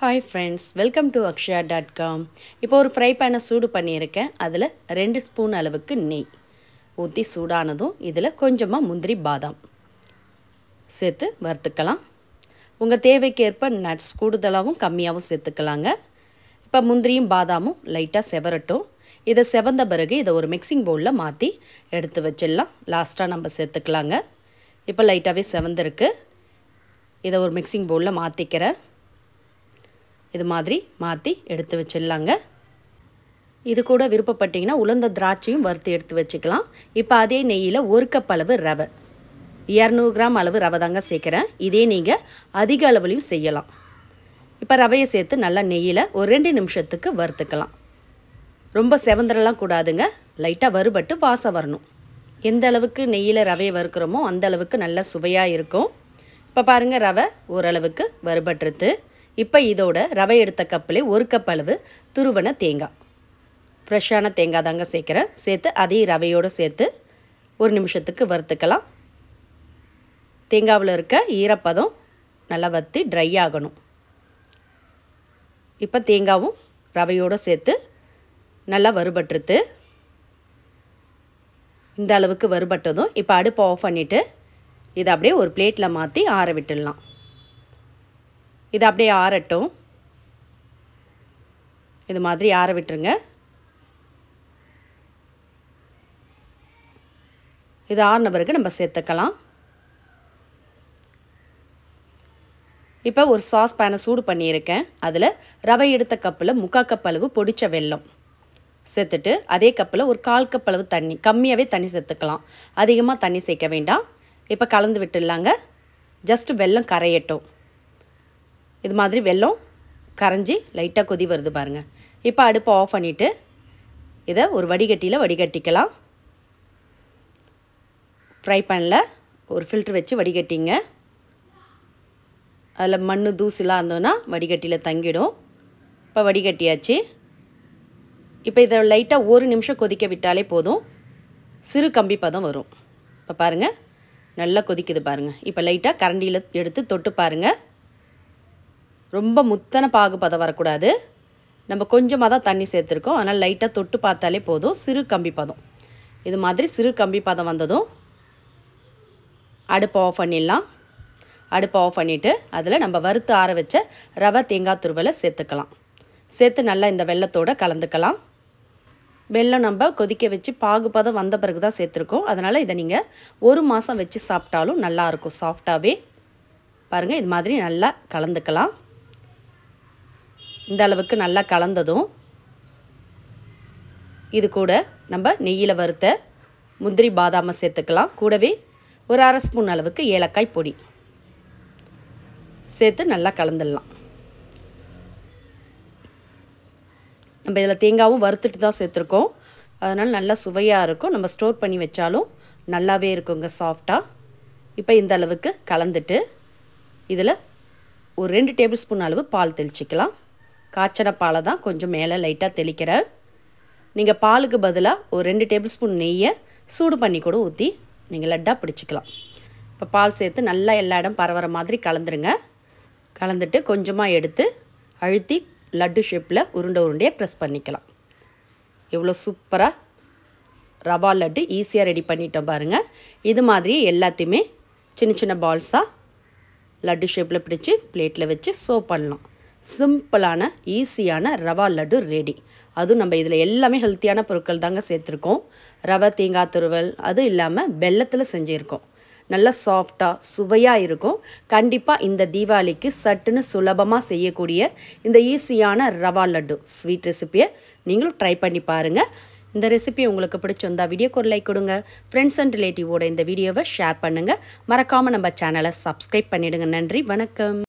hi friends welcome to Akshaya dot com இப்போ ஒரு fry பேனை சூடு பண்ணியிருக்கேன் அதில் ரெண்டு ஸ்பூன் அளவுக்கு நெய் ஊற்றி சூடானதும் இதில் கொஞ்சமாக முந்திரி பாதாம் சேர்த்து வறுத்துக்கலாம் உங்கள் தேவைக்கேற்ப நட்ஸ் கூடுதலாகவும் கம்மியாகவும் சேர்த்துக்கலாங்க இப்போ முந்திரியும் பாதாமும் லைட்டாக செவரட்டும் இதை செவந்த பிறகு இதை ஒரு மிக்சிங் பவுலில் மாற்றி எடுத்து வச்சிடலாம் லாஸ்ட்டாக நம்ம சேர்த்துக்கலாங்க இப்போ லைட்டாகவே செவந்திருக்கு இதை ஒரு மிக்சிங் பவுலில் மாற்றிக்கிறேன் இது மாதிரி மாற்றி எடுத்து வச்சிடலாங்க இது கூட விருப்பப்பட்டிங்கன்னா உலர்ந்த திராட்சையும் வறுத்து எடுத்து வச்சுக்கலாம் இப்போ அதே நெய்யில் ஒரு கப் அளவு ரவை இரநூறு கிராம் அளவு ரவை தாங்க சேர்க்குறேன் இதே நீங்கள் அதிக அளவுலையும் செய்யலாம் இப்போ ரவையை சேர்த்து நல்லா நெய்யில் ஒரு ரெண்டு நிமிஷத்துக்கு வறுத்துக்கலாம் ரொம்ப செவந்தரெல்லாம் கூடாதுங்க லைட்டாக வறுபட்டு வாசம் வரணும் எந்த அளவுக்கு நெய்யில் ரவையை வறுக்கிறோமோ அந்த அளவுக்கு நல்ல சுவையாக இருக்கும் இப்போ பாருங்கள் ரவை ஓரளவுக்கு வறுபட்டுருது இப்போ இதோட ரவை எடுத்த கப்பிலே ஒரு கப் அளவு துருவன தேங்காய் ஃப்ரெஷ்ஷான தேங்காய் தாங்க சேர்க்குறேன் சேர்த்து அதையும் ரவையோடு சேர்த்து ஒரு நிமிஷத்துக்கு வறுத்துக்கலாம் தேங்காவில் இருக்க ஈரப்பதம் நல்லா வற்றி ட்ரை ஆகணும் இப்போ தேங்காவும் ரவையோடு சேர்த்து நல்லா வறுபட்டுருது இந்த அளவுக்கு வறுபட்டதும் இப்போ அடுப்பை ஆஃப் பண்ணிவிட்டு இதை அப்படியே ஒரு பிளேட்டில் மாற்றி ஆற விட்டுடலாம் இது அப்படியே ஆறட்டும் இது மாதிரி ஆற விட்டுருங்க இது ஆறின பிறகு நம்ம சேர்த்துக்கலாம் இப்போ ஒரு சாஸ் பேனை சூடு பண்ணியிருக்கேன் அதில் ரவை எடுத்த கப்பில் முக்கால் கப் அளவு பொடிச்ச வெல்லம் சேர்த்துட்டு அதே கப்பில் ஒரு கால் கப் அளவு தண்ணி கம்மியாகவே தண்ணி சேர்த்துக்கலாம் அதிகமாக தண்ணி சேர்க்க வேண்டாம் இப்போ கலந்து விட்டுடலாங்க ஜஸ்ட்டு வெல்லம் கரையட்டும் இது மாதிரி வெல்லம் கரைஞ்சி லைட்டாக கொதி வருது பாருங்கள் இப்போ அடுப்பை ஆஃப் பண்ணிவிட்டு இதை ஒரு வடிகட்டியில் வடிகட்டிக்கலாம் ஃப்ரை பேனில் ஒரு ஃபில்ட்ரு வச்சு வடிகட்டிங்க அதில் மண் தூசுலாம் இருந்தோன்னா வடிகட்டியில் தங்கிடும் இப்போ வடிகட்டியாச்சு இப்போ இதை லைட்டாக ஒரு நிமிஷம் கொதிக்க விட்டாலே போதும் சிறு கம்பி பதம் வரும் இப்போ பாருங்கள் நல்லா கொதிக்குது பாருங்கள் இப்போ லைட்டாக கரண்டியில் எடுத்து தொட்டு பாருங்கள் ரொம்ப முத்தன பாகு பதம் வரக்கூடாது நம்ம கொஞ்சமாக தான் தண்ணி சேர்த்துருக்கோம் அதனால் லைட்டாக தொட்டு பார்த்தாலே போதும் சிறு கம்பி பதம் இது மாதிரி சிறு கம்பி பதம் வந்ததும் அடுப்பை ஆஃப் பண்ணிடலாம் அடுப்பை ஆஃப் பண்ணிவிட்டு அதில் நம்ம வறுத்து ஆற வச்ச ரவை தேங்காய் துருவலை சேர்த்துக்கலாம் சேர்த்து நல்லா இந்த வெள்ளத்தோடு கலந்துக்கலாம் வெள்ளம் நம்ம கொதிக்க வச்சு பாகுபதம் வந்த பிறகு தான் சேர்த்துருக்கோம் அதனால் இதை நீங்கள் ஒரு மாதம் வச்சு சாப்பிட்டாலும் நல்லாயிருக்கும் சாஃப்டாகவே பாருங்கள் இது மாதிரி நல்லா கலந்துக்கலாம் இந்த அளவுக்கு நல்லா கலந்ததும் இது கூட நம்ம நெய்யில் வறுத்த முந்திரி பாதாமை சேர்த்துக்கலாம் கூடவே ஒரு அரை ஸ்பூன் அளவுக்கு ஏலக்காய் பொடி சேர்த்து நல்லா கலந்துடலாம் நம்ம இதில் தேங்காவும் வறுத்துட்டு தான் சேர்த்துருக்கோம் அதனால் நல்லா சுவையாக இருக்கும் நம்ம ஸ்டோர் பண்ணி வச்சாலும் நல்லாவே இருக்குங்க சாஃப்டாக இப்போ இந்த அளவுக்கு கலந்துட்டு இதில் ஒரு ரெண்டு டேபிள் ஸ்பூன் அளவு பால் தெளிச்சிக்கலாம் காய்ச்சன பாலை தான் கொஞ்சம் மேலே லைட்டாக தெளிக்கிறேன் நீங்கள் பாலுக்கு பதிலாக ஒரு ரெண்டு டேபிள் ஸ்பூன் நெய்யை சூடு பண்ணி கூட ஊற்றி நீங்கள் லட்டாக பிடிச்சிக்கலாம் இப்போ பால் சேர்த்து நல்லா எல்லா இடம் பரவற மாதிரி கலந்துருங்க கலந்துட்டு கொஞ்சமாக எடுத்து அழுத்தி லட்டு ஷேப்பில் உருண்டை உருண்டையாக ப்ரெஸ் பண்ணிக்கலாம் எவ்வளோ சூப்பராக ரவா லட்டு ஈஸியாக ரெடி பண்ணிட்டோம் பாருங்கள் இது மாதிரி எல்லாத்தையுமே சின்ன சின்ன பால்ஸாக லட்டு ஷேப்பில் பிடிச்சி பிளேட்டில் வச்சு சர்வ் பண்ணலாம் சிம்பிளான ஈஸியான ரவா லட்டு ரெடி அதுவும் நம்ம இதில் எல்லாமே ஹெல்த்தியான பொருட்கள் தாங்க சேர்த்துருக்கோம் ரவை தேங்காய் துருவல் அதுவும் இல்லாமல் வெள்ளத்தில் செஞ்சுருக்கோம் நல்லா சாஃப்டாக சுவையாக இருக்கும் கண்டிப்பாக இந்த தீபாவளிக்கு சட்டுன்னு சுலபமாக செய்யக்கூடிய இந்த ஈஸியான ரவா லட்டு ஸ்வீட் ரெசிப்பியை நீங்களும் ட்ரை பண்ணி பாருங்கள் இந்த ரெசிபி உங்களுக்கு பிடிச்சிருந்தா வீடியோக்கு ஒரு லைக் கொடுங்க ஃப்ரெண்ட்ஸ் அண்ட் ரிலேட்டிவோட இந்த வீடியோவை ஷேர் பண்ணுங்கள் மறக்காமல் நம்ம சேனலை சப்ஸ்கிரைப் பண்ணிவிடுங்க நன்றி வணக்கம்